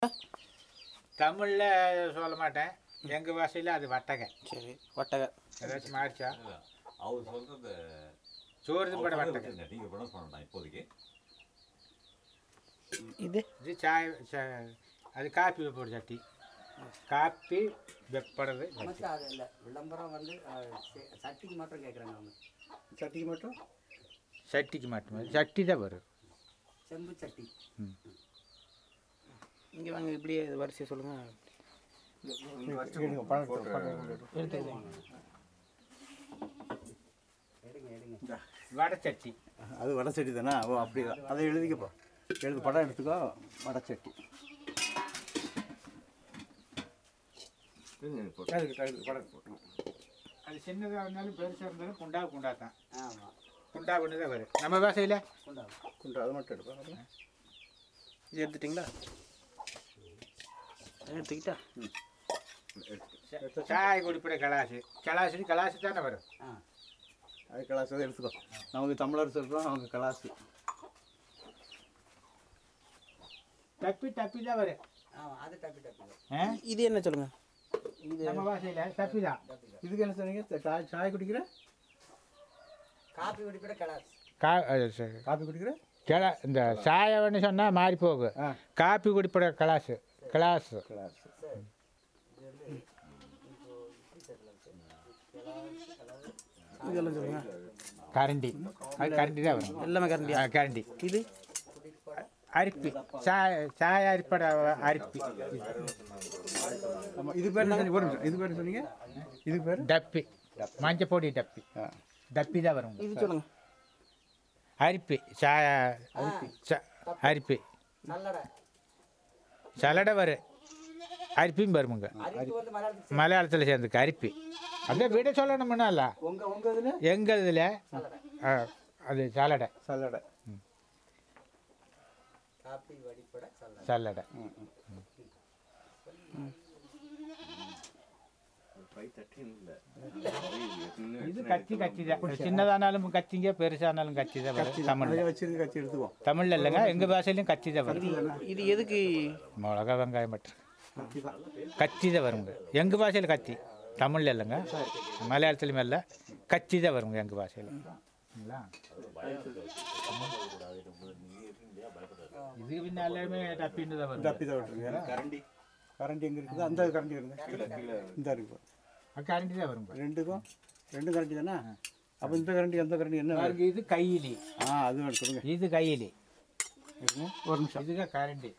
தமிழில் சொல்ல மாட்டேன் எங்கள் பாஷையில் அது வட்டகை சரி வட்டகை ஏதாச்சும் மாறிச்சா அவர் சொல்றது சோறு பட அவரே வட்டகை விட்டுருங்க. நீங்க ப்ரொனவுன்ஸ் பண்ணலாம் இப்போதைக்கு இது இது சாய் ச- அது காப்பி வைப்போட சட்டி காப்பி வெப்படுறது சட்டி. நமக்கு அது இல்லை விளம்பரம் வந்து அஹ், சே- சட்டிக்கு மாத்திரம் கேட்குறாங்க அவங்க சட்டிக்கு மட்டும் சட்டிக்கு மட்டுமே சட்டி தான் வரும் செம்பு சட்டி இங்கே வாங்க இப்படியே வரிசையை சொல்லுங்கள் எடுங்க பழம் எடுத்து, பழம் எடுத்து. எடுத்துக்கலாம் எடுங்க எடுங்க வடை சட்டி அது வடை சட்டி தானே ஓ அப்படி தான் அதை எழுதிக்கப்போ எழுது படம் எடுத்துக்கோ வடை சட்டி அதுக்கு அதுக்கு படம் போட்டோம் அது சின்னதாக இருந்தாலும் பெருசாக இருந்தாலும் குண்டா குண்டா தான் ஆமாம் குண்டா கொண்டு தான் வரும் நம்ம பாஷையில் கொண்டாடும் குண்டு அது மட்டும் எடுப்போம் இது எடுத்துட்டிங்களா எடுத்துக்கிட்டா சாய் குடிப்பட கலாசு கலாசு கலாசு தானே வரும் ஆ அது கலாஸ் அதை எடுத்துக்கோ நமக்கு தமிழர் சொல்கிறோம் அவங்க கலாசு டப்பி டப்பி தான் வரும் ஆமாம் அது டப்பி டப்பி தான். ஆ? இது என்ன சொல்லுங்கள் இது நம்ம பாஷையில் டப்பி தான் டப்பி தான் இதுக்கு என்ன சொன்னீங்க சாய் சாய் குடிக்கிற காப்பி குடிப்பிட கலாஸ் கா அது சரி. காப்பி குடிக்கிற கிளா இந்த சாயம்னு சொன்னால் மாறி போகும் ஆ காப்பி குடிப்பட கிளாஸு கிளாஸு கலாஸ் சரி இது வந்து இப்போ இப்படி தெரியல இதெல்லாம் சொல்லுங்கள் கரண்டி அது கரண்டி தான் வரும் எல்லாமே கரண்டியா ஆ, கரண்டி இது அரிப்பி சாய சாய அரிப்பட அரிப்பி ஆமாம் இது பேர் என்ன சொன்னீங்க? ஒரு நிமிஷம் இது பேர் என்ன சொன்னீங்க இதுக்கு பேர் டப்பி மஞ்சள் பொடி டப்பி ஆ டப்பி தான் வரும் இது சொல்லுங்கள் அரிப்பி சாய ச- அரிப்பி நல்லடை சலடை வரும் அரிப்பியும் வருமுங்க அரிப்பு வந்து மலையாளத்துக்கு மலையாளத்தில் சேர்ந்துக்கு அரிப்பி அந்த விட சொல்லணும்னால உங்கள் உங்கள் இதில் எங்கள் இதில் அது சலடை சல்லடை காப்பி வடிப்பட சல்லடை சல்லடை இது கத்தி கத்தி தான் சின்னதானாலும் கத்திங்க பெருசானாலும் கத்தி தான் வரும் தமிழ் அதை வச்சிருந்து கட்சி எடுத்துக்குவோம் தமிழ்ல இல்லைங்க எங்கள் பாஷையிலும் கத்தி தான் வரும் இது எதுக்கு மிளகா வெங்காயம் மட்டும் கட்சி தான் கத்தி தான் வருங்க எங்கள் பாஷையில் கத்தி தமிழில் இல்லைங்க மலையாளத்துலையும் இல்லை கத்தி தான் வருங்க எங்கள் பாஷையில் சரிங்களா? இது பின்ன எல்லாமே டப்பின்னு தான் வரும் தப்பி தான் விட்டுருங்க கரண்டி கரண்டி எங்கே இருக்குது அந்த கரண்டி இருங்க இந்த இருக்கு கரண்டி தான் வருங்க ரெண்டுக்கும் ரெண்டு கரண்டி தானே அப்போ இந்த கரண்டி அந்த கரண்டி என்ன பாருங்க, இது கையிலி ஆ அது வேணும் கொடுங்க இது கையிலி இருங்க. ஒரு நிமிஷம் இதுங்க கரண்டி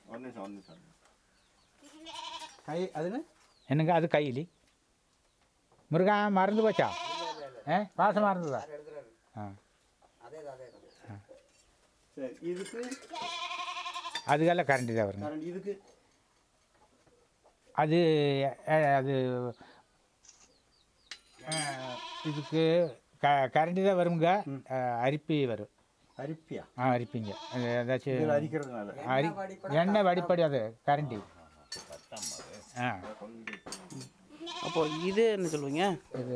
கை அதுன்னு என்னங்க அது கையிலி முருகா மறந்து போச்சா ஏ பாசம் மறந்துதா எழுதுறாரு ஆ அதே தான் அதே தான் சரி இதுக்கு அதுக்கெல்லாம் கரண்டி தான் வருங்க கரண்டி இதுக்கு அது அஹ், அது அஹ், இதுக்கு க கரண்டி தான் வருங்க அஹ், அரிப்பி வரும் அரிப்பியா ஆ அரிப்பிங்க அது ஏதாச்சும் இதில் அரிக்கிறதுனால அரி எண்ணெய் வடிப்படி அது கரண்டி ஆ அப்போ இது என்ன சொல்லுவீங்க இது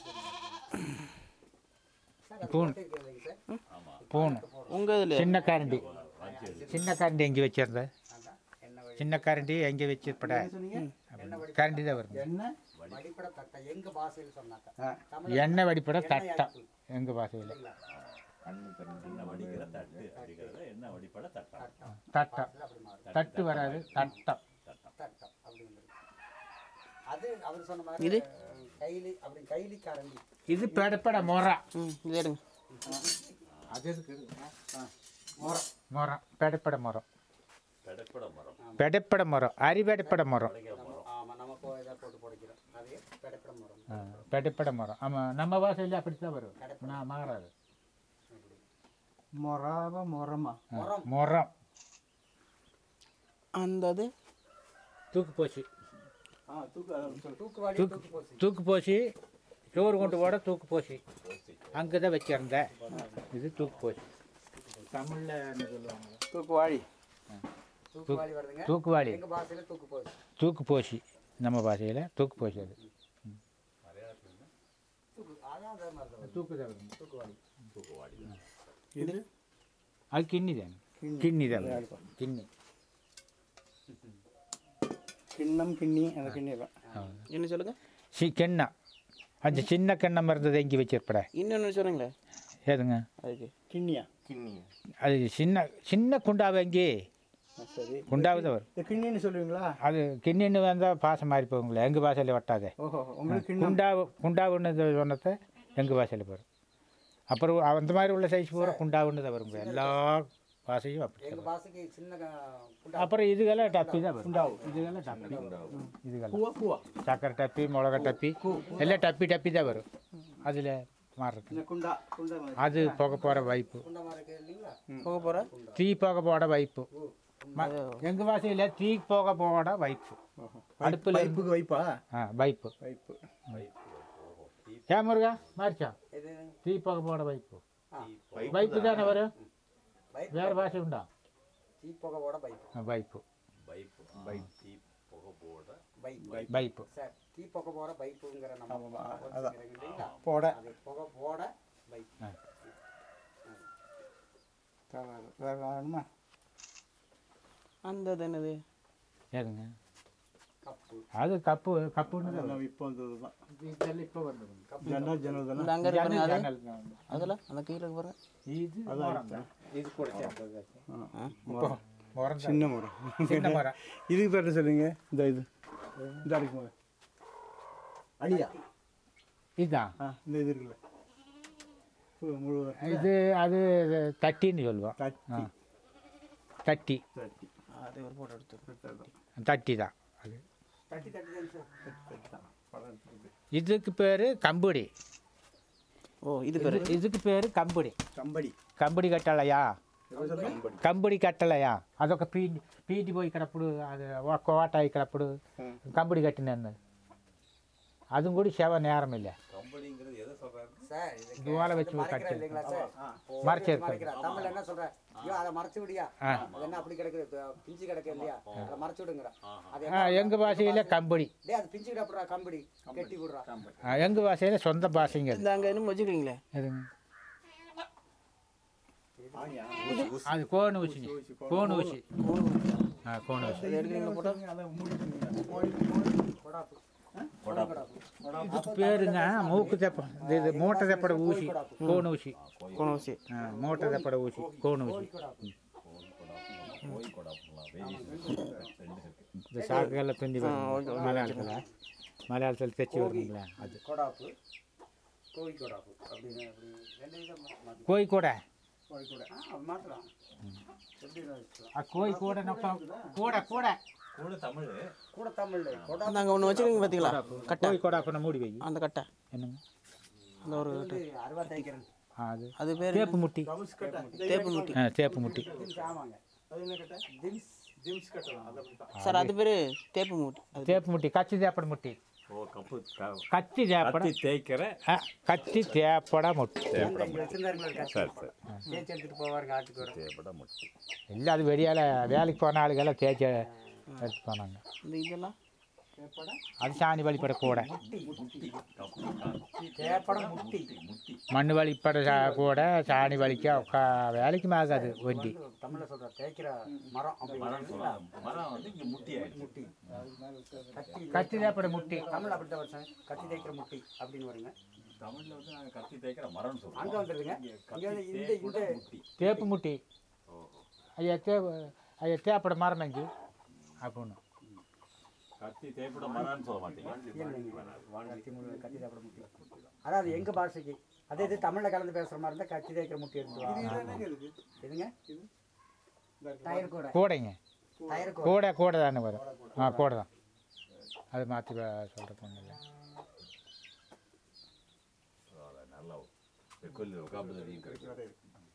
பூன் இருக்குதுங்க சார் பூன் உங்கள் இதில் சின்ன கரண்டி சின்ன கரண்டி எங்கே வச்சிருந்த அதான் எண்ணெய் வடி சின்ன கரண்டி எங்கே வச்சிருப்பட கரண்டி தான் வருங்க என்ன வடிப்பட தட்டை எங்க பாஷையில் சொன்னாக்க ஆ தமிழ் எண்ணெய் வடிப்பட தட்டம் எங்கள் பாஷையில் என்ன வடிக்கிற தட்டு அடிக்கிறத என்ன வடிப்பட தட்டா தட்டம் அப்படி மாறும் தட்டு வராது தட்டம் தட்டம் அப்படிங்கிறது அது அவர் சொன்ன மாதிரி இது? அஹ், கைலி அப்படி கைலி கரண்டி இது பெடப்பட மொரா ம் இது எடுங்க அது எதுக்கு மொரம் மொரம் பெடப்பட மரம் பெடப்பட மரம் பெடப்பட மரம் அரிபெடப்பட மரம் ஆமா நம்ம போ இதை போட்டு பொடிக்கிறோம் அதே பெடப்பட மரம் ஆ, பெடப்பட மரம் ஆமாம் நம்ம பாஷையில் அப்படி தான் வரும் நான் மாறாது மொராவா மொரமா ஆ, மொரம் அந்த அது தூக்கு போச்சு ஆ தூக்கு அதை சொல்லு. தூக்குவாடி தூக்கு போச்சு தூக்கு போச்சு சோறு கொண்டு போட தூக்கு போச்சு அங்கே தான் வச்சிருந்தேன் இது தூக்கு போச்சு தமிழில் என்ன சொல்லுவாங்க தூக்கு வாழி தூக்குவாடி வருதுங்க தூக்குவாளி எங்க பாஷையில தூக்கு போச்சு தூக்கு போச்சு நம்ம பாஷையில் தூக்கு போச்சு அது தூக்கு அதான் அதே மாதிரி தான் வருது. தூக்கு தான் வருங்க தூக்குவாடி இது அது கிண்ணி தான் கிண்ணி தான் கிண்ணி கிண்ணம் கிண்ணி அந்த கிண்ணி தான் என்ன சொல்லுங்க சி கிண்ணம் அந்த சின்ன கிண்ணம் இருந்தது எங்கே வச்சிருப்பட இன்னொன்று சொன்னீங்களே ஏதுங்க அதுக்கு கிண்ணியா கிண்ணி அது சின்ன சின்ன குண்டாவு எங்கே சரி குண்டாவு தான் வரும் இந்த கிண்ணின்னு சொல்லுவீங்களா அது கிண்ணின்னு வந்தால் பாசம் மாறி போகுங்களே எங்கள் பாசையில் வட்டாதே ஓஹோ உங்களுக்கு கிண்ணம் குண்டாவு குண்டாவுன்னு சொன்னதை எங்கள் பாஷையில் வரும் அப்புறம் அந்த மாதிரி உள்ள சைஸ் பூரா குண்டாவுன்னு தான் வருங்க எல்லா பாசையும் அப்படி தான் வரும். பாசைக்கு சின்ன க- அப்புறம் இதுக்கெல்லாம் டப்பி தான் வரும் இதுக்கெல்லாம் டப்பி இதுக்கெல்லாம் பூவா பூவா சக்கரை டப்பி மிளகா டப்பி எல்லாம் டப்பி டப்பி தான் வரும் அதில் மாறுறது இந்த குண்டா குண்டா மாதிரி. அது புகை போகிற வைப்பு குண்டமா இருக்கு இல்லைங்களா போக போகிற தீ புகை போட வைப்பு எங்கள் பாஷையில் தீ புகை போட வைப்பு ஓஹோ அடுப்பில் பைப்புக்கு வைப்பா ஆ வைப்பு பைப்பு ஏன் முருகா மாறிச்சா இது தீ புகை போட வைப்பு ஆ, வைப்பு தானே வரும் பைப் வேறு பாஷை உண்டா தீப்பகவோட பைப் ஆ, வைப்பு பைப்பு பைப் புகை போட பைப் வைப்பு சார் தீப்பக போற பைப்புங்கிற நம்ம ஆமாம், words அதான். இருக்கிறது இல்லைங்களா போட அது புகை போட பைப் தவறு. வேற வேணுமா அந்த இது என்னது ஏதுங்க கப்பு அது கப்பு கப்புன்னு தான் அதெல்லாம் இப்போ வந்தது தான் இதெல்லாம் இப்போ வந்துடும் ஜன்னல் ஜன்னல் தானே இந்த அங்கே இருக்கு பாருங்க அது ஜன்னல் தான் வந்து. அதில் அந்த கீழே இருக்கு பாருங்க இது மரம் தான். இது கூட சேர்ந்தது ஆ, மரம் தான். சின்ன மரம் சின்ன மரம் இதுக்கு பேர் சொல்லுங்க இந்த இது இந்த அடிக்கு மரம் அடியா இதுதான் ஆ இந்த இது இருக்குல்ல பூ முழுவதும் இது அது தட்டின்னு சொல்லுவோம் தட்டி ஆ. தட்டி தட்டி அது ஒரு போட்டோ எடுத்து தட்டி தட்டி தான் அது தட்டி தட்டி தான் சார் தான் படம் எடுத்துருக்கு. இதுக்கு பேர் கம்புடி ஓ இது பேர் இது- இதுக்கு பேர் கம்புடி கம்படி కంబడి కట్టాలయ్యా కంబడి కట్టాలయ్యా అదొక పీడి పీటి పోయి ఇక్కడప్పుడు అది ఒక కోట ఇక్కడప్పుడు కంబడి కట్టినాను అది కూడా సేవ నేరం இல்லை கம்பெனிங்கிறது எதை சொல்றாரு சார் இது இது ஓலை வச்சு மறைக்கிறேன் கட்டு. இல்லைங்களா சார் மறைச்சு எடுத்து. மறைக்கிறேன் தமிழ்ல என்ன சொல்ற ஐயோ அதை மறைச்சு விடியா ஆ. அது என்ன அப்படி கிடக்குது ப- பிஞ்சு கிடக்கு இல்லையா அதை மறைச்சு விடுங்கிற அது ஆ, எங்க பாஷையில் கம்படி டேய் அது பிஞ்சு கிடப்புறா கம்படி கட்டி விடுறா ஆ, எங்க பாஷையில் சொந்த பாஷைங்க அது இந்த அங்கே இன்னும் வச்சுக்கிறீங்களே எதுங்க அது கோன் ஊசிங்க கோன் ஊசி ஆ கோன் ஊசி இது எடுக்கிறீங்களா போட்டோ கொடாப்பு இதுக்கு பேருங்க மூக்கு தெப்ப இது இது மூட்டை தெப்பட ஊசி கோன் ஊசி கோணூசி ஆ, மூட்டை தெப்பட ஊசி கோன் ஊசி கோய் கொடாப்பலாம் வேரியேஷன் ரெண்டு இருக்கு இந்த சாக்குகளில் பிந்தி வரும் மலையாளத்தில் மலையாளத்தில் தைச்சி வருங்களா அது கொடாப்பு கோழி கொடாப்பு அப்படின்னு அப்படி ரெண்டு விதம் மாத்தி- கோய் கூட ஆ, மாத்தலாம் எப்படி வச்சுக்கலாம் ಆ ಕೋಯಿ ಕೂಡ ನಮ್ಮ ಕೂಡ ಕೂಡ கூட தமிழ் கூட தமிழ்ல கொடா அந்த அங்கே ஒன்று வச்சுக்கிறீங்க பார்த்தீங்களா கட்டை ಕೋಯಿ ಕೂಡ ಅಪ್ಪನ ಮೂಡಿ வை அந்த கட்டை என்னங்க அந்த ஒரு வந்து அறுபா தைக்கிறேன் ஆ, அது அது பேர் தேப்பு முட்டி தேப்பு முட்டி ஆ தேப்பு முட்டி திம்ஸ் ஆமாங்க அது என்ன கட்ட திம்ஸ் ஜிம்ஸ் கட்டலாம் அது அப்படி தான் சார் அது பேர் தேப்பு முட்டி அது தேப்பு முட்டி கச்சி தேப்பட முட்டி ஓ கப்பு கத்தி தேப்பட கத்தி தேய்க்கிற ஆ, கத்தி தேப்பட முட்டி அந்த இங்க வச்சிருந்தாருங்களா சரி சரி தேய்ச்சி எடுத்துட்டு போவாருங்க ஆட்டுக்கு வரும் தேவைப்பட முட்டி இல்லை அது வெளியால் வேலைக்கு போன ஆளுகெல்லாம் தேய்ச்சி எடுத்து போனாங்க இந்த இதெல்லாம் அது சாணி வழிபட கூட தேப்படம் முட்டி முட்டி மண் வழிபட சா- கூட சாணி வலிக்க உக்கா வேலைக்கும் ஆகாது வண்டி தமிழ்ல சொல்ற தேய்க்கிற மரம் அப்படி மரம் சொல்லலாம் மரம் வந்து இங்க முட்டி ஆயிடுச்சு முட்டி கத்தி கத்தி தேப்பட முட்டி தமிழ் அப்படித்தான் வருஷம் கத்தி தேய்க்கிற முட்டி அப்படின்னு வருங்க தமிழ்ல வந்து நாங்க கத்தி தேய்க்கிற மரம்னு சொல்றோம் அங்க வந்துருங்க இங்க இங்க கத்தி வந்து இந்த தேய்க்கூட இந்த முட்டி தேப்பு முட்டி ஓஹோ ஐயா தே ஐயா தேப்பட மரமெங்கி அப்படின்னு கத்தி தேய்ப்பட மரம்னு சொல்ல மாட்டீங்க கத்தி முழு கத்தி தேய்க்கிற முட்டி அதாவது எங்க பாஷைக்கு அதே இது தமிழ்ல கலந்து பேசுற மாதிரி இருந்தா கத்தி தேய்க்கிற முட்டி எடுத்து வாங்க எதுங்க டயர் கூட கூடைங்க டயர் கூட கூட கூட தானே வரும் ஆ கூட தான் அது மாற்றி சொல்கிறேன் ஒன்றும் நல்லா வெக்கொல்லி உட்காந்து கிடைக்கும்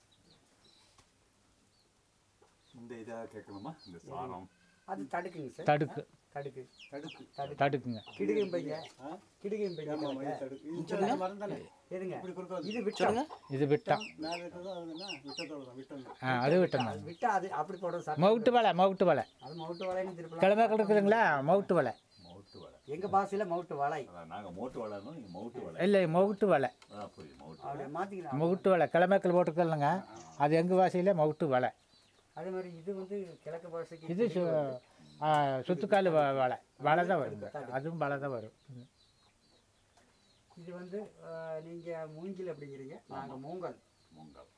இந்த இதாக கேட்கணுமா இந்த சாரம் அது தடுக்குங்க சார் தடுக்கு தடுக்கு தடுக்கு தடுக்கு தடுக்குங்க கிடுகையும் பைய கிடுகையும் பைய இது மரம் தானே எதுங்க இப்படி குறுக்க வந்து இது விட்டா இது விட்டம் மேலே இருக்கிறதோ அது என்ன விட்டத்தோட தான் விட்டம் ஆ அது விட்டம் தான் விட்டா அது அப்படி போடுறது சார் மவுட்டு வலை மவுட்டு வலை அது மவுட்டு வலைன்னு திருப்பலாம் கிழமைகள் இருக்குதுங்களா மவுட்டு வலை மவுட்டு வலை எங்க பாஷையில மவுட்டு வலை அதான் நாங்க மோட்டு வலைன்னு நீங்க மவுட்டு வலை இல்லை மவுட்டு வலை அதான் புரியுது மவுட்டு அப்படி மாத்திக்கலாம் மவுட்டு வலை கிழமைக்கள் போட்டுக்கலங்க அது எங்கள் பாஷையில் மவுட்டு வலை அதே மாதிரி இது வந்து கிழக்கு பாஷைக்கு இது சு- ஆ, சுத்துக்கால் வ- வலை வலை தான் வருங்க அதுவும் வலை தான் வரும் ம். இது வந்து அஹ், நீங்க மூங்கில் அப்படிங்கிறீங்க நாங்க மூங்கல் மூங்கால்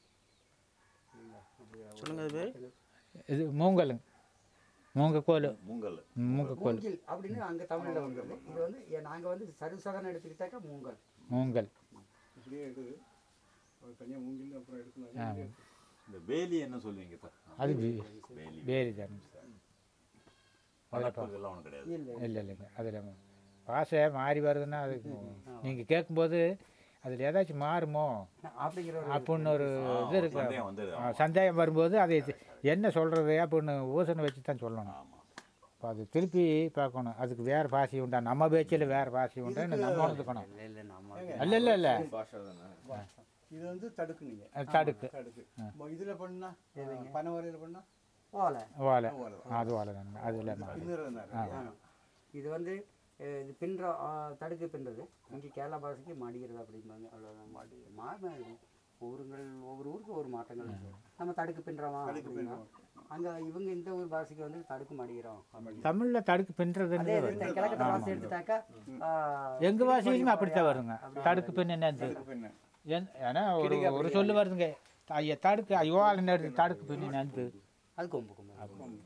சொல்லுங்க அது பேர் இது மூங்கலுங்க மூங்கக்கோல் மூங்கல் மூங்கக்கோல் மூங்கில் அப்படின்னு அங்க தமிழ்ல வந்துருது இது வந்து ஏ- நாங்க வந்து சருசகன்னு எடுத்துக்கிட்டாக்கா மூங்கல் மூங்கல் இப்படியே இருக்குது ஒரு தனியாக மூங்கில் அப்புறம் ஆ எடுக்கணும் இந்த வேலி என்ன சொல்லுவீங்க சார் அது வே- வேலி வேரி தானே வளர்ப்பு இதெல்லாம் ஒன்றும் கிடையாது இல்லை இல்லை இல்லைங்க அதில் பாசை மாறி வருதுன்னா அது நீங்கள் கேட்கும்போது அதில் ஏதாச்சும் மாறுமோ அப்படிங்கிற ஒரு அப்படின்னு ஒரு இது இருக்கு சந்தேகம் வந்துடுது. ஆ, சந்தேகம் வரும்போது அதை என்ன சொல்கிறது அப்படின்னு யோசனை வச்சு தான் சொல்லணும் ஆமாம் இப்போ அது திருப்பி பார்க்கணும் அதுக்கு வேறு பாசி உண்டா நம்ம பேச்சில் வேறு பாசி உண்டான்னு நம்ம உணர்ந்துக்கணும் இல்லை இல்லை நம்ம இல்லை இல்லை இல்லை இது வந்து தடுக்கு நீங்கள் அது தடுக்கு தடுக்கு இதில் பண்ணா பனை வரையில் பண்ணா ஓலை ஓலை அது ஓலை தானுங்க அதில் மாறி இன்னொரு இருந்தாரு. இது வந்து அஹ், இது பின்ற அஹ், தடுக்கு பின்றது இங்கே கேரளா பாஷைக்கு மடிகிறது அப்படிம்பாங்க அவ்வளோதான் மாடி மாறும் இது. ஊருங்கள் ஒவ்வொரு ஊருக்கு ஒரு மாற்றங்கள் இருக்கு. நம்ம தடுக்கு பின்றோமா அப்படின்னா அங்கே இவங்க இந்த ஊர் பாஷைக்கு வந்து தடுக்கு மடிகிறோம் அப்படி தமிழில் தடுக்கு அதே பின்னுறதுன்னு இது கிழக்கத்தை பாஷை எடுத்துட்டாக்கா ஆஹ், எங்கள் பாஷையிலுமே அப்படித்தான் வருங்க தடுக்கு பின் என்னது பின்ன ஏன் ஏன்னா ஒரு ஒரு சொல்லு வருதுங்க ஐயா தடுக்கு ஐயோ எடுத்து தடுக்கு பின் என்னது அது கொம்பு கொம்பு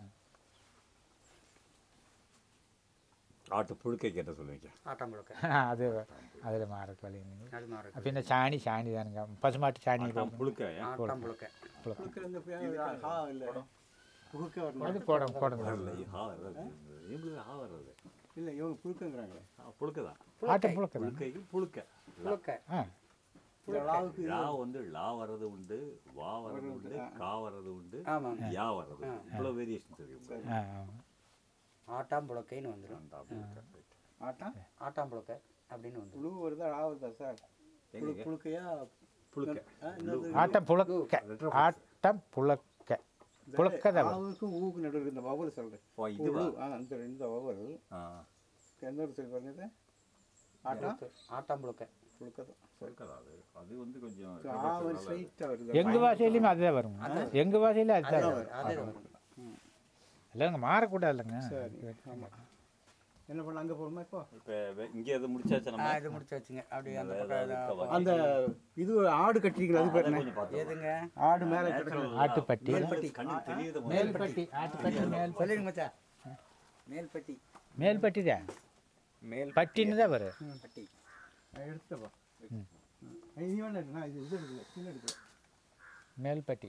ஆட்டு புழுக்கை கேட்ட சொல்லுவீங்க ஆட்டம் முழுக்க அது அதில் மாறக்கு வழி இல்லைங்க. அது மாறு பின்ன சாணி சாணி தானுங்க பசுமாட்டு சாணி ஆட்டாம் புழுக்கை ஆட்டம் முழுக்க புழுக்க இந்த பையன் ஹா இல்லை புழுக்க வரணும் அது போடும் போடுங்க ஹா வர்றது இவங்களுக்கு ஹா வர்றது இல்லை இவங்க புழுக்கங்கிறாங்களே ஆ, புழுக்கை தான் ஆட்டை புழுக்க தான் புழுக்கைக்கு புழுக்கை முழுக்க ஆ இந்த லாவுக்கு லா வந்து லா வர்றது உண்டு வா வர்றது உண்டு கா வர்றது உண்டு ஆமாம் யா வர்றது உண்டு. இவ்வளோ வேரியேஷன் தெரியும் ஆ ஆ. ஆட்டாம் புழுக்கைன்னு வந்துடும் அந்த புழுக்கை. ஆட்டா ஆட்டாம் புழுக்க அப்படின்னு வந்துடும் புழு வருதா ஆ வருதா சார் புழு எங்கங்க? புழுக்கையா புழுக்கை ஆ, என்னது ஆட்டம் புழக்க ஆட்டம் புழக்க புழக்க தான் வரும். ஆவுக்கும் ஊக்கு நடுவில் இந்த வவல் சொல்கிறேன் ஓ இதுவா ஆ இந்த இந்த வவல் ஆ எந்த ஒரு சொல்லி பாருங்க இது ஆட்டா ஆட்டாம் புழுக்க புழுக்க தான் புழுக்கை தான் அது அது வந்து கொஞ்சம் ஆ ஒரு ஸ்ட்ரைட்டாக வருது எங்க பாஷையிலையும் அதுதான் வரும் எங்க பாஷையில அதுதான் வரும் அதே தான் வரும் இல்லைங்க மாறக்கூடாது இல்லைங்க என்ன பண்ண அங்கே போகணுமா இப்போ இப்போ இங்கே எது முடிச்சாச்சு ஆ நம்ம இது முடிச்சு வச்சுங்க அப்படி அந்த வேற பக்கம் ஏதாவது இருக்கா? அந்த இது ஆடு கட்டிங்களா அது பேர் என்ன? கொஞ்சம் பார்த்து எதுங்க ஆடு மேலே கிடக்கணும் ஆட்டுப்பட்டி கண்ணுக்கு தெரியுது முதல்ல. மேல்பட்டி ஆட்டுப்பட்டி மேல்பட்டி சொல்லிடுங்க மச்சான் மேல்பட்டி மேல்பட்டி தான் மேல் பட்டின்னு தான் வரும் பட்டி எடுத்துட்டப்பா நீ வேணா எடுத்து, நான் இது இது எடுக்கல கீழே எடுக்கல மேல்பட்டி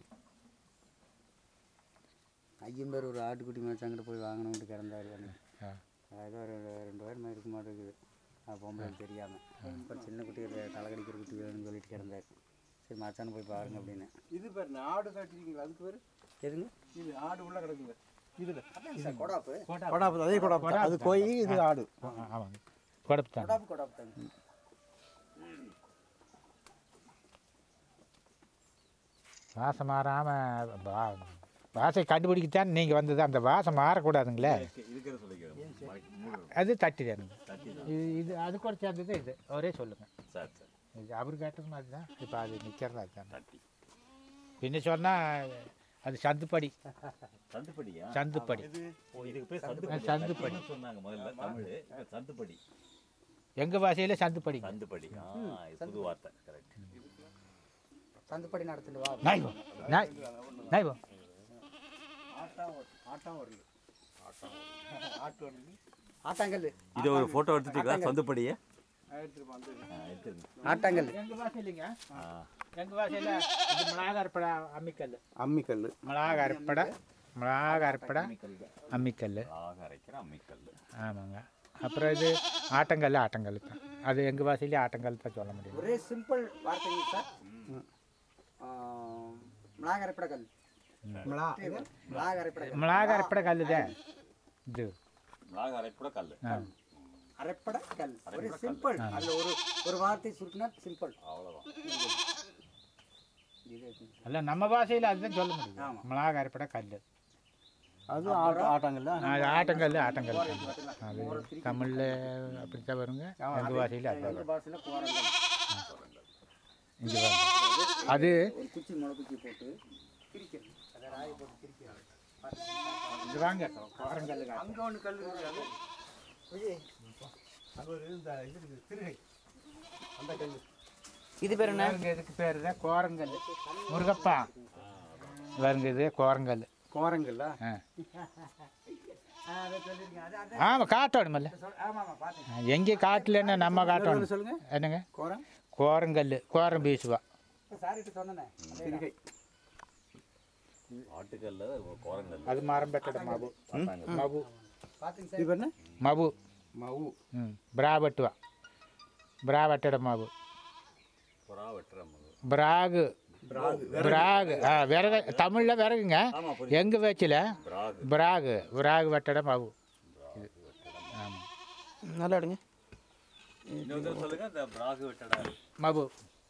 ஐயம்பேர் ஒரு ஆட்டுக்குட்டி மேய்ச்சாங்கிட்ட போய் வாங்கணும்னு கிடந்தாரு அன்னைக்கு. ஆ. அது ஒரு ரெண்டு வாரமாக இருக்க மாட்டேங்குது அது பொம்பளை தெரியாமல் இப்போ சின்ன குட்டி ஒரு தலைக்கடிக்கிற குட்டி வேணும்னு சொல்லிட்டு கிடந்தாரு சரி மச்சான் போய் பாருங்க அப்படின்னு இது பேர் என்ன ஆடு கட்டிருக்கீங்களா அதுக்கு பேர் எதுங்க இது ஆடு உள்ள கிடக்குங்க இதில் கொடாப்பு கொடாப்பு அதே கொடாப்பு அது கோய் இது ஆடு ஆ, ஆமாங்க கொடப்பு தான் கொடாப்பு கொடாப்பு தாங்க வாசம் மாறாமல் வாசை கண்டுபிடிக்கத்தான் நீங்கள் வந்தது அந்த வாசம் மாறக்கூடாதுங்களே இருக்கிற சொல்லிக்கிறேன் மூணு அது தட்டி தானுங்க தட்டி தான் இது இது அது கூட சேர்ந்தது இது ஒரே சொல்லுங்கள் சரி சரி இது அவர் கேட்டது மாதிரி தான் இப்போ அது நிற்கிறது அதுதான் தட்டி பின்ன சொன்னால் அது சந்துப்படி சந்துப்படியா சந்துப்படி ஓ இதுக்கு பேர் சந்துப்படி சந்துப்படி. சந்துப்படி சொன்னாங்க முதல்ல தமிழ் இப்ப சந்துப்படி எங்கள் பாஷையில் சந்துப்படி சந்துப்படி ஆ இது புது வார்த்தை கரெக்ட் சந்துப்படி நடத்துட்டு வா நாய் வா. நாய் நாய் வா. ஆட்டா ஆட்டம் வரல ஆட்டு வரல ஆட்டாங்கல் இது ஒரு போட்டோ எடுத்துட்டீங்களா சந்துப்படியே எடுத்துருப்போம் அந்த எடுத்துருங்க ஆட்டாங்கல் எங்கள் பாஷையிலைங்க ஆ எங்கள் பாஷையில் இது மிளகா அரைப்படா அம்மிக்கல் அம்மிக்கல் மிளகா அரைப்படா மிளகா அரைப்படா அம்மிக்கல் ஆக அரைக்கிற அம்மிக்கல் ஆமாங்க அப்புறம் இது ஆட்டங்கல் ஆட்டங்கல் தான் அது எங்கள் பாஷையிலே ஆட்டங்கல் தான் சொல்ல முடியும் ஒரே சிம்பிள் வார்த்தைங்க சார் மிளகா அரைப்பட கல் மிளா மிளகா அரைப்பட கல் மிளகா அரைப்படா கல் தான் இது ஆக அரைக்கூட கல் ஆ அரைப்பட கல் ஒரே சிம்பிள் அதில் ஒரு ஒரு வார்த்தை சுருக்கினா சிம்பிள் அவ்வளோதான் இது அல்ல நம்ம பாஷையில் அதுதான் சொல்ல முடியும் மிளகா அரைப்படா கல் அது ஆட்டு ஆட்டாங்கல்ல அது ஆட்டங்கல் ஆட்டங்கல் தான். அது தமிழில் அப்படித்தான் வருங்க எங்கள் பாஷையில் அதுதான் எங்கள் பாஷையில் கோரங்கல் இங்கே வந்து அது ஒரு குச்சி முளை குச்சி போட்டு பிரிக்கிறது அதை ராயை போட்டு பிரிக்கிறது இது வாங்க கோரங்கல் அங்கே ஒன்று கல் இருக்காது அங்கே ஒரு இந்த இது இருக்குது திருகை அந்த கல் இது பேர் என்ன இதுக்கு பேர் தான் கோரங்கல் முருகப்பா பாருங்க இது கோரங்கல் கோரங்கல்ல ஆ அதை சொல்லிருக்கீங்க அது அது ஆமாம் காட்டணுமில்ல சொல் ஆமாம் ஆமாம் பார்த்தேன் எங்கே காட்டலன்னா நம்ம காட்டணும் சொல்லுங்க என்னங்க கோரம் கோரங்கல் கோரம் பீசுவா இப்போ சார்கிட்ட சொன்னேனே திருகை ஆட்டுக்கல்ல கோரங்கல் அது மரம் பெட்டட மபு மபு பார்த்துங்க சார் இது என்ன மபு மவு ம் బ్రా పట్టువా బ్రా పట్టడం మాకు புறா வெட்டுறோம் பிராகு பிராகு ஆ விறகு தமிழில் விறகுங்க ஆமா எங்கள் பேச்சில் பிராகு பிராகு பிராகு வெட்டடம் ஆகும் ஆமாம் நல்லா எடுங்க இன்னொரு சொல்லுங்க இந்த பிராகு வெட்டடா மபு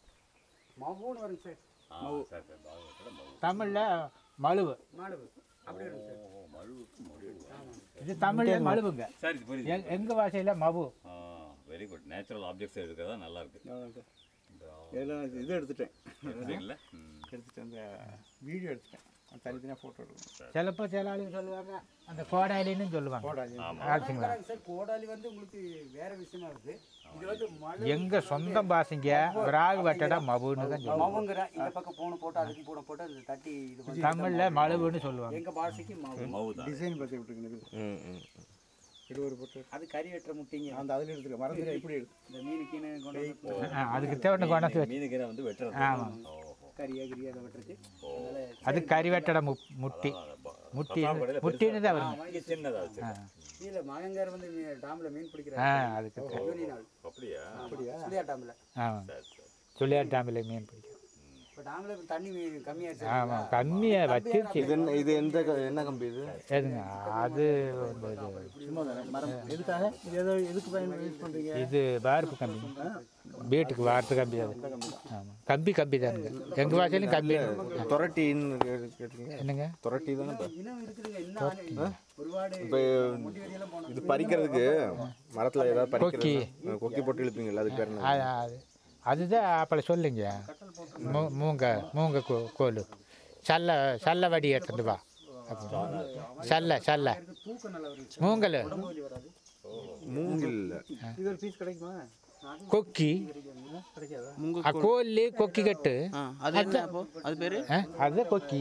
மவுன்னு வருங்க சார் ஆ சரி சரி பிராகு வெட்டட மழு தமிழில் மழுவு மாடுவு அப்படி வருங்க சார் ஓ மழுவுக்கு மொழி இது தமிழில் மழுவுங்க சரி புரியுது எங் எங்கள் பாஷையில் மபு ஆ வெரி குட் நேச்சுரல் ஆப்ஜெக்ட்ஸ் எடுக்கிறதா நல்லா இருக்கு எல்லாம் இது எடுத்துட்டேன் எடுத்துட்டீங்களா ம் எடுத்துட்டேன் அந்த வீடியோ எடுத்துட்டேன் அது தனித்தனியாக ஃபோட்டோ எடுக்கணும் சிலப்போ சில ஆளுங்க சொல்லுவாங்க அந்த கோடாலின்னு சொல்லுவாங்க போடாது ஆச்சுங்களா சார் கோடாலி வந்து உங்களுக்கு வேற விஷயமா இருக்குது இது வந்து மழை எங்கள் சொந்த பாஷைங்க பிராகு வெட்டடம் மபுன்னு தான் சொல்லுவாங்க மவுங்கிற இந்த பக்கம் பூனை போட்டு அதுக்கு பூனை போட்டு அது தட்டி இது பண்ணி தமிழில் மழுவுன்னு சொல்லுவாங்க எங்க பாஷைக்கு மவு மவு தான் டிசைன் பார்த்து விட்டுருக்கு இது ஒரு போட்டு அது கறி வெட்டுற முட்டைங்க அந்த அதில் எடுத்துருக்க மறந்துட்டு எப்படி எடுத்து இந்த மீன் கீனை கொண்டு வந்து ஆ, அதுக்கு தேவை கொண்டாந்து வச்சு மீனுக்கு வந்து வெட்டுறது ஆமாம் ஓஹோ கறியா கிரியா அதை வெட்டுறது அதனால அது கறி வெட்டட மு முட்டி முட்டி முட்டின்னு தான் வரும் இங்கே சின்னதா வச்சு கீழே மகங்கார் வந்து மீ- டாம்ல மீன் ஆ பிடிக்கிறாரு அதுக்கு யூனி நாள் அப்படியா சுழியா டாம்ல ஆமாம் சரி சரி சுழியார் டேமில் மீன் பிடிக்கும் இப்போ டாம்ல இப்ப தண்ணி மீன் கம்மியாயிருச்சு ஆமாம் கம்மியாக வச்சிருச்சு இது என்ன இது எந்த க- என்ன கம்பி இது எதுங்க அது வந்து இது சும்மா தானே மரம் எதுக்காக இது ஏதோ எதுக்கு பயன் யூஸ் பண்ணுறீங்க இது வார்ப்பு கம்பி வீட்டுக்கு வார்ப்பு கம்பி அது ஆமாம் கம்பி கம்பி தானுங்க எங்கள் வாசலையும் கம்பி தொரட்டின்னு கேட்டீங்க என்னங்க தொரட்டி தானே இப்போ இன்னும் இருக்குதுங்க இன்னும் ஒருபாடு இப்போ முடி வரையெல்லாம் போனோம் இது பறிக்கிறதுக்கு மரத்தில் ஏதாவது கொக்கி. பறிக்கிறது கொக்கி போட்டு இழுப்பீங்கல்ல அதுக்கு பேர் என்ன அது அது அதுதான் அப்பள சொல்லுங்க மூ மூங்க மூங்க கோ கோல் சல்ல சல்ல வடி எடுத்துட்டு வா அப்போ. சல்ல சல்ல தூக்கம் நல்லா வருது மூங்கல் வலி வராது மூங்கில் இது ஒரு பீஸ் கிடைக்குமா கொக்கி கிடைக்காதா முங்க ಆ ಕೋಲ್ಲಿ ಕೊಕ್ಕಿ ಕಟ್ಟು ஆ அது என்ன அப்போ அது பேர் ಅದೇ ಕೊಕ್ಕಿ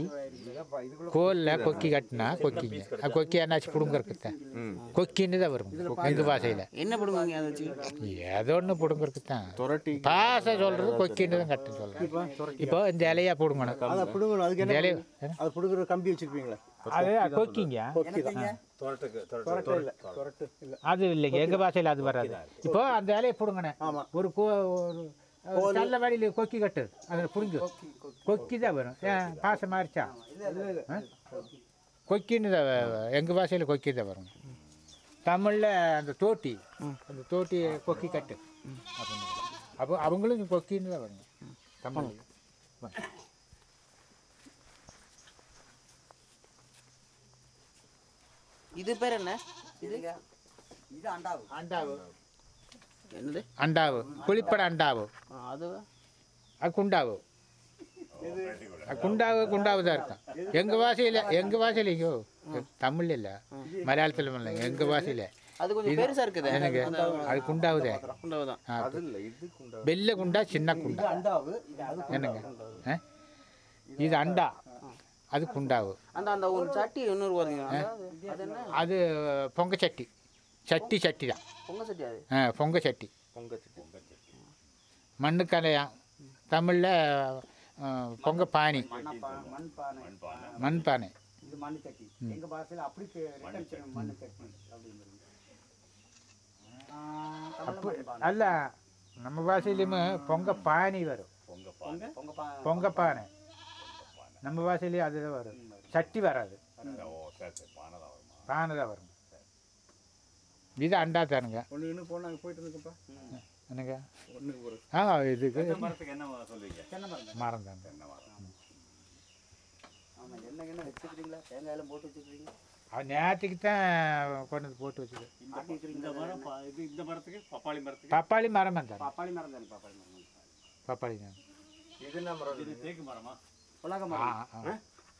ಕೋಲ್ಲ ಕೊಕ್ಕಿ ಕಟ್ಟಿನ ಕೊಕ್ಕಿங்க ಆ ಕೊಕ್ಕಿ ಅನ್ನಾச்சு புடுங்கறதுக்கு கொக்கின்னு தான் வரும் எங்கள் பாஷையில் என்ன போடுவாங்க அதை வச்சு ஏதோ ஒன்று பிடுங்கறதுக்கு தான் தொரட்டி பாசை சொல்கிறது கொக்கின்னு தான் கட்டு சொல்கிறேன் இப்போ இந்த இலையா பிடுங்கணும் அதை பிடுங்கணும் அதுக்கு இந்த என்ன இலைய அது பிடுங்குற கம்பி வச்சிருப்பீங்களா அது கொக்கிங்க தோட்டத்துக்கு தொரட்டை இல்லை தொரட்டு இல்லை அது இல்லைங்க எங்கள் பாஷையில் அது வராது இப்போ அந்த இலையை பிடுங்கினேன் ஒரு கோ ஒரு நல்ல வழியில் கொக்கி கட்டு அதில் பிடுங்கு கொக்கி தான் வரும் ஏன் பாசை மாறிச்சா ஆ? கொக்கின்னு தான் எங்கள் பாஷையில் கொக்கி தான் வரும் தமிழில் அந்த தோட்டி அந்த தோட்டி கொக்கி கட்டு அப்படின்னு அப்போ அவங்களும் கொக்கின்னு தான் வரும் தமிழ் இது பேர் என்ன இதுங்க இது அண்டாவு அண்டாவு என்னது அண்டாவு குளிப்பட அண்டாவு ஆ, அது அது குண்டாவு அது குண்டாவு குண்டாவு தான் இருக்கும் எங்கள் பாஷையில் எங்கள் பாஷையில் ஐயோ தமிழ் இல்லை மலையாளத்தில் இல்லை எங்கள் பாஷையில் அது கொஞ்சம் பெருசா இருக்குது எனக்கு அது குண்டாவுதே குண்டாவு தான் ஆ, அது இல்லை இது குண்டா வெள்ளை குண்டா சின்ன குண்டா அண்டாவு இது அது என்னங்க ஆ? இது அண்டா அது குண்டாவு அந்த அந்த ஒரு சட்டி இன்னொரு வருதுங்க அதாவது அது என்ன அது பொங்க சட்டி சட்டி சட்டி தான் பொங்க சட்டி அது ஆ பொங்க சட்டி பொங்கல் மண்ணுக்கலையா தமிழில் பொங்க பானி மண்ணப்பா மண் பானை மண் பானை இது மண் சட்டி எங்க பாஷையில அப்படி பே- return செய்யணும், மண் சட்டி அப்படிங்கிறது ஆ, தமிழ்ல மண் பானை. அல்ல நம்ம பாஷையிலுமே பொங்க பானி வரும் பொங்க பொங்க பொங்க பா பொங்க பானை நம்ம பாஷையிலேயே அதுதான் வரும் சட்டி வராது ஓ சரி சரி பானை தான் வருமா பானை தான் வரும் இது அண்டா தானுங்க ஒன்று இன்னும் போனாங்க போயிட்டு இருக்கப்பா என்னங்க ஒன்றுக்கு போகிறது ஆ இதுக்கு தென்னை மரத்துக்கு என்ன சொல்லுவீங்க தென்னை மரம் மரம் தாங்க தென்னை மரம் ஆமா என்ன என்ன வச்சுக்கிறீங்களா தேங்காய் எல்லாம் போட்டு வச்சுக்கிறீங்க அது நேற்றுக்கு தான் கொண்டு வந்து போட்டு வச்சுது ஆட்டி இந்த வைக்கிறீங்களா மரம் பா- இது இந்த மரத்துக்கு பப்பாளி மரத்துக்கு பப்பாளி மரம் தான் பப்பாளி மரம் தானே பப்பாளி மரம் பப்பாளி தான் இது என்ன மரம் இது தேக்கு மரமா உலக ஆ மரம் ஆ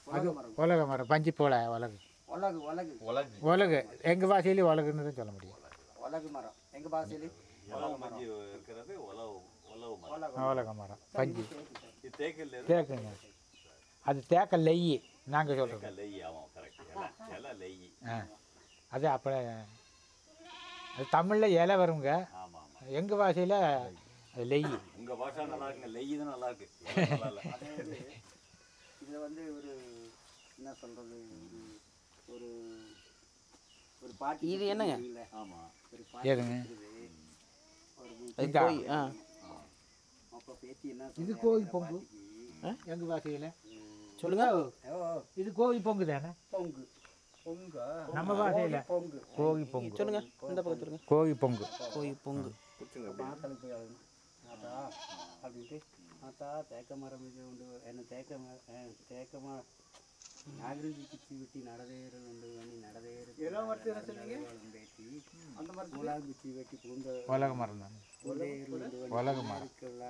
அது உலக மரம் பஞ்சு போல உலகு உலகு உலகு உலகு உலகு எங்கள் பாஷையிலே உலகுன்னு தான் சொல்ல முடியும் உலகு மரம் எங்க பாஷையில உலவு மஞ்சு இருக்கிறது உலவு உலவு மரம் உலக மரம் பஞ்சு இது தேக்கில் தேக்குங்க அது தேக்க லெய் நாங்கள் சொல்கிறோம் லெய் ஆமாம் கரெக்ட் இலை இலை லெய் ஆ அது அப்போ அது தமிழில் இலை வருங்க ஆமாம் ஆமாம் எங்கள் பாஷையில் அது லெய் உங்கள் பாஷா நல்லா இருக்குங்க லெய் தான் நல்லா இருக்கு இலை நல்லா இல்லை இதுல வந்து ஒரு என்ன சொல்றது ஒரு- ஒரு ஒரு பாட்டி இது என்னங்க? இல்ல ஆமாம் ஒரு பாட்டி ஏதுங்க இருக்குது. ஒரு அது இதா? போய் ஆ அப்ப பேத்தி என்ன இது சொல்றாங்க, கோழி அந்த பொங்கு பாட்டிக்கு, எங்கள் பாஷையில் சொல்லுங்க ஓ இது கோழி பொங்கு தானே பொங்கு பொங்கா நம்ம பாஷையில் பொங்கு கோழி பொங்கு சொல்லுங்க இந்த பக்கம் சொல்லுங்க கோழி பொங்கு போய் பொங்கு மாத்தலுக்கு போய் அழகு ஆத்தா அப்படின்ட்டு ஆத்தா தேக்க மரம் இது உண்டு என்ன தேக்க மரம் ஆ, தேக்க மரம் நாகரிஜி கிச்சி வெட்டி நடதேறு உண்டு வண்டி நடதேறு பேட்டி அந்த மாதிரி கூழாங் குச்சி வெட்டி பூந்த உலக மரம் தான் உதேறு உண்டு உலக மரம்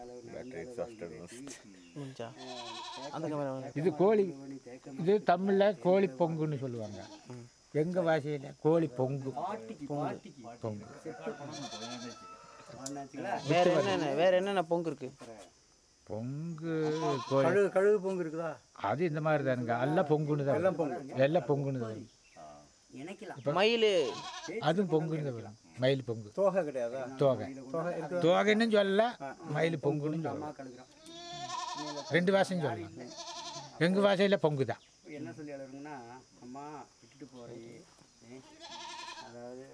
முடிஞ்சா அந்த கேமரா இது கோழி வண்டி தேக்க இது தமிழில் கோழி பொங்குன்னு சொல்லுவாங்க எங்கள் பாஷையில் கோழி பொங்கு பாட்டிக்கு பாட்டிக்கு பொங்கு ஆனாச்சுங்களா வேற என்னென்ன வேற என்னென்ன பொங்கு இருக்கு பொங்கு கோழி கழுகு கழுகு பொங்கு இருக்குதா அது இந்த மாதிரி தானுங்க எல்லாம் பொங்குன்னு தான் எல்லாம் பொங்கு எல்லாம் பொங்குன்னு தான் வரும். இணைக்கலாம் மயில் அதுவும் பொங்குன்னு தான் வரும் மயில் பொங்கு தோகை கிடையாதா தோகை தோகைன்னு சொல்லல மயில் பொங்குன்னு சொல்லலாம் கழுகுறோம் ரெண்டு வாசையும் சொல்லலாம் எங்கள் பாஷையில் பொங்கு தான் என்ன சொல்லி அழுகுங்கன்னா அம்மா விட்டுட்டு போறேன் அதாவது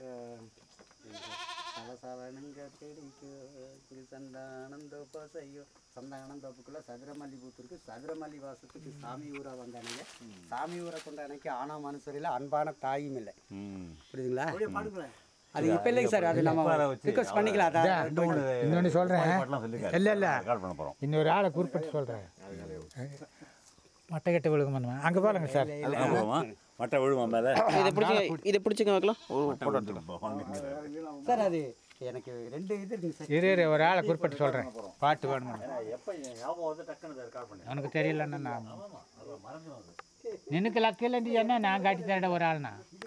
சவசவனுங்க தேடிக்கு சந்தானந்தோப்பா செய்யோ சந்தானந்தோப்புக்குள்ள சதுரமல்லி பூத்திருக்கு சதுரமல்லி வாசத்துக்கு சாமி ஊரா வந்தானுங்க சாமி ஊரை கொண்ட அன்னைக்கு ஆனா மனுஷரில் அன்பான தாயும் இல்லை புரியுதுங்களா அது இப்போ இல்லைங்க சார் அது நம்ம ரிக்வஸ்ட் பண்ணிக்கலாம் அதான் இன்னொன்று சொல்கிறேன் இல்லை இல்லை ரெக்கார்ட் பண்ண போகிறோம் இன்னொரு ஆளை குறிப்பிட்டு சொல்கிறேன் மட்டை கட்ட விழுகுமா அங்கே போகலங்க சார் மட்டை விழுமா மேலே இதை பிடிச்சி இதை பிடிச்சிக்க வைக்கலாம் ஒரு போட்டோ எடுத்துக்கலாம் சார் அது எனக்கு ரெண்டு இது இருக்குங்க சார் இரு இரு ஒரு ஆளை குறிப்பிட்டு சொல்கிறேன் பாட்டு வேணுமா எப்போ ஞாபகம் வந்து டக்குன்னு ரெக்கார்ட் பண்ணி உனக்கு தெரியலன்னா நான் ஆமாம் அது மறந்துடும் அது நினக்கு லக்கு இல்லைன்னு சொன்னா நான் காட்டி தரட ஒரு ஆள்னா